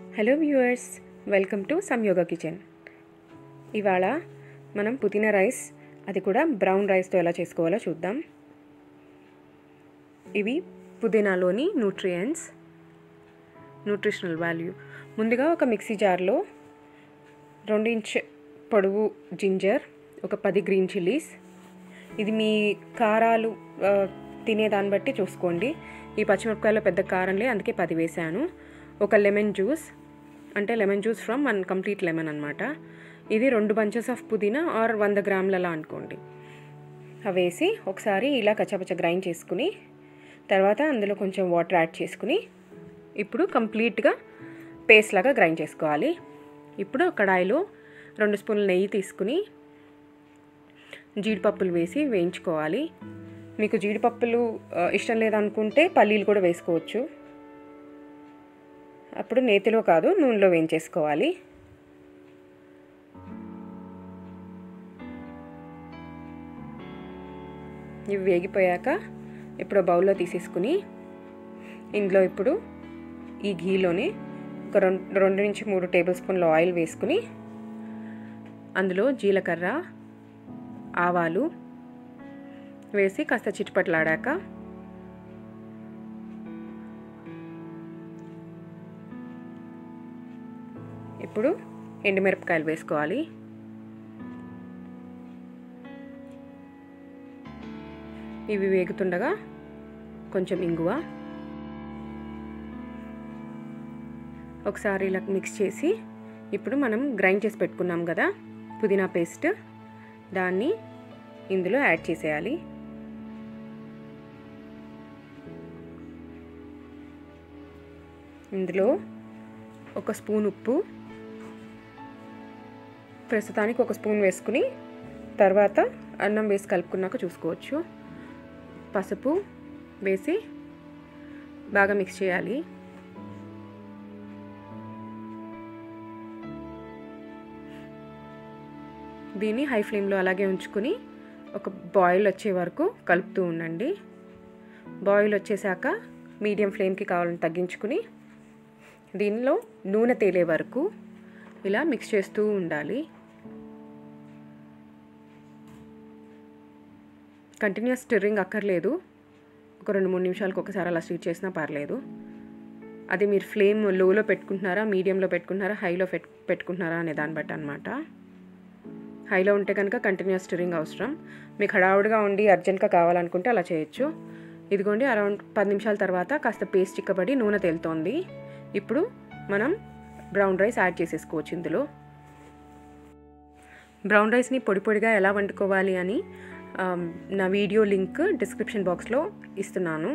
hello viewers welcome to some yoga kitchen ఇవాళ మనం పుదీనా రైస్ అది కూడా బ్రౌన్ రైస్తో ఎలా చేసుకోవాలో చూద్దాం ఇవి పుదీనాలోని న్యూట్రియంట్స్ న్యూట్రిషనల్ వాల్యూ ముందుగా ఒక మిక్సీ జార్లో రెండు ఇంచ్ పొడవు జింజర్ ఒక పది గ్రీన్ చిల్లీస్ ఇది మీ కారాలు ఆ, తినే దాన్ని బట్టి చూసుకోండి ఈ పచ్చిమిరపకాయలో పెద్ద కారంలే అందుకే పది వేసాను ఒక లెమన్ జ్యూస్ అంటే lemon juice from one complete lemon అనమాట ఇది రెండు బంచెస్ ఆఫ్ పుదీనా ఆర్ వంద గ్రాములలా అనుకోండి అవి వేసి ఒకసారి ఇలా కచ్చాపచ్చ గ్రైండ్ చేసుకుని తర్వాత అందులో కొంచెం వాటర్ యాడ్ చేసుకుని ఇప్పుడు కంప్లీట్గా పేస్ట్ లాగా గ్రైండ్ చేసుకోవాలి ఇప్పుడు కడాయిలో రెండు స్పూన్ల నెయ్యి తీసుకుని జీడిపప్పులు వేసి వేయించుకోవాలి మీకు జీడిపప్పులు ఆ, ఇష్టం లేదనుకుంటే పల్లీలు కూడా వేసుకోవచ్చు అప్పుడు నేతిలో కాదు నూనెలో వేయించేసుకోవాలి ఇవి వేగిపోయాక ఇప్పుడు బౌల్లో తీసేసుకుని ఇందులో ఇప్పుడు ఈ ఘీలోనే ఒక రెండు రెండు నుంచి మూడు టేబుల్ స్పూన్ల ఆయిల్ వేసుకుని అందులో జీలకర్ర ఆవాలు వేసి కాస్త చిట్టుపట్లాడాక ఇప్పుడు ఎండుమిరపకాయలు వేసుకోవాలి ఇవి వేగుతుండగా కొంచెం ఇంగువ ఒకసారి ఇలా మిక్స్ చేసి ఇప్పుడు మనం గ్రైండ్ చేసి పెట్టుకున్నాం కదా పుదీనా పేస్ట్ దాన్ని ఇందులో యాడ్ చేసేయాలి ఇందులో ఒక స్పూన్ ఉప్పు ప్రస్తుతానికి ఒక స్పూన్ వేసుకుని తర్వాత అన్నం వేసి కలుపుకున్నాక చూసుకోవచ్చు పసుపు వేసి బాగా మిక్స్ చేయాలి దీన్ని హై ఫ్లేమ్లో అలాగే ఉంచుకుని ఒక బాయిల్ వచ్చే వరకు కలుపుతూ ఉండండి బాయిల్ వచ్చేసాక మీడియం ఫ్లేమ్కి కావాలని తగ్గించుకుని దీనిలో నూనె తేలే వరకు ఇలా మిక్స్ చేస్తూ ఉండాలి కంటిన్యూస్ స్టిర్రింగ్ అక్కర్లేదు ఒక రెండు మూడు నిమిషాలకు ఒకసారి అలా స్టీట్ చేసినా పర్లేదు అది మీరు ఫ్లేమ్ లోలో పెట్టుకుంటున్నారా మీడియంలో పెట్టుకుంటున్నారా హైలో పెట్ పెట్టుకుంటున్నారా అనే దాన్ని బట్టి అనమాట హైలో ఉంటే కనుక కంటిన్యూస్ స్టిరింగ్ అవసరం మీకు హడావుడిగా ఉండి అర్జెంట్గా కావాలనుకుంటే అలా చేయొచ్చు ఇదిగోండి అరౌండ్ పది నిమిషాల తర్వాత కాస్త పేస్ట్ చిక్కబడి నూనె తేలుతోంది ఇప్పుడు మనం బ్రౌన్ రైస్ యాడ్ చేసేసుకోవచ్చు ఇందులో బ్రౌన్ రైస్ని పొడి పొడిగా ఎలా వండుకోవాలి అని ఆమ్, నా వీడియో లింక్ డిస్క్రిప్షన్ బాక్స్లో ఇస్తున్నాను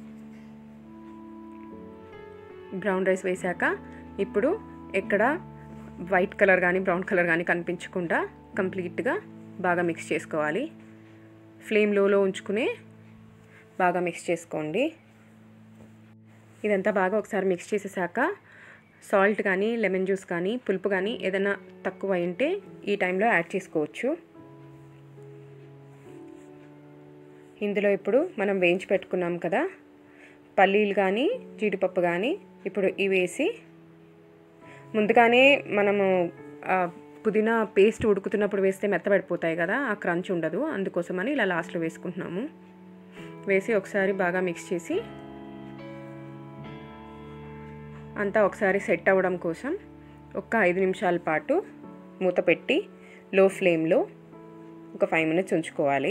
బ్రౌన్ రైస్ వేశాక ఇప్పుడు ఎక్కడ వైట్ కలర్ కానీ బ్రౌన్ కలర్ కానీ కనిపించకుండా కంప్లీట్గా బాగా మిక్స్ చేసుకోవాలి ఫ్లేమ్ లోలో ఉంచుకునే బాగా మిక్స్ చేసుకోండి ఇదంతా బాగా ఒకసారి మిక్స్ చేసేసాక సాల్ట్ కానీ లెమన్ జ్యూస్ కానీ పులుపు కానీ ఏదైనా తక్కువ ఉంటే ఈ టైంలో యాడ్ చేసుకోవచ్చు ఇందులో ఇప్పుడు మనం వేయించి పెట్టుకున్నాం కదా పల్లీలు కానీ జీడిపప్పు కానీ ఇప్పుడు ఇవి వేసి ముందుగానే మనము ఆ, పుదీనా పేస్ట్ ఉడుకుతున్నప్పుడు వేస్తే మెత్తబడిపోతాయి కదా ఆ క్రంచ్ ఉండదు అందుకోసమని ఇలా లాస్ట్లో వేసుకుంటున్నాము వేసి ఒకసారి బాగా మిక్స్ చేసి అంతా ఒకసారి సెట్ అవ్వడం కోసం ఒక ఐదు నిమిషాల పాటు మూత పెట్టి లో ఫ్లేమ్లో ఒక ఫైవ్ మినిట్స్ ఉంచుకోవాలి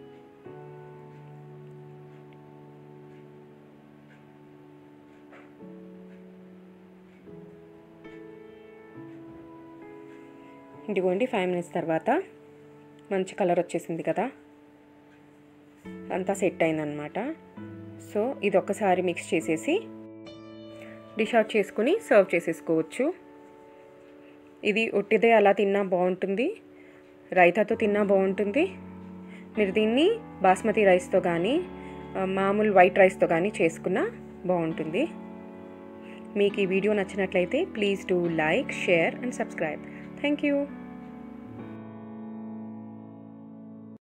ఇదిగోండి ఫైవ్ మినిట్స్ తర్వాత మంచి కలర్ వచ్చేసింది కదా అంతా సెట్ అయిందనమాట సో ఇది ఒక్కసారి మిక్స్ చేసేసి డిష్ అవుట్ చేసుకుని సర్వ్ చేసేసుకోవచ్చు ఇది ఒట్టిదే అలా తిన్నా బాగుంటుంది రైతాతో తిన్నా బాగుంటుంది మీరు దీన్ని బాస్మతి రైస్తో కానీ ఆ, మామూలు వైట్ రైస్తో కానీ చేసుకున్నా బాగుంటుంది మీకు ఈ వీడియో నచ్చినట్లయితే please do like share and subscribe thank you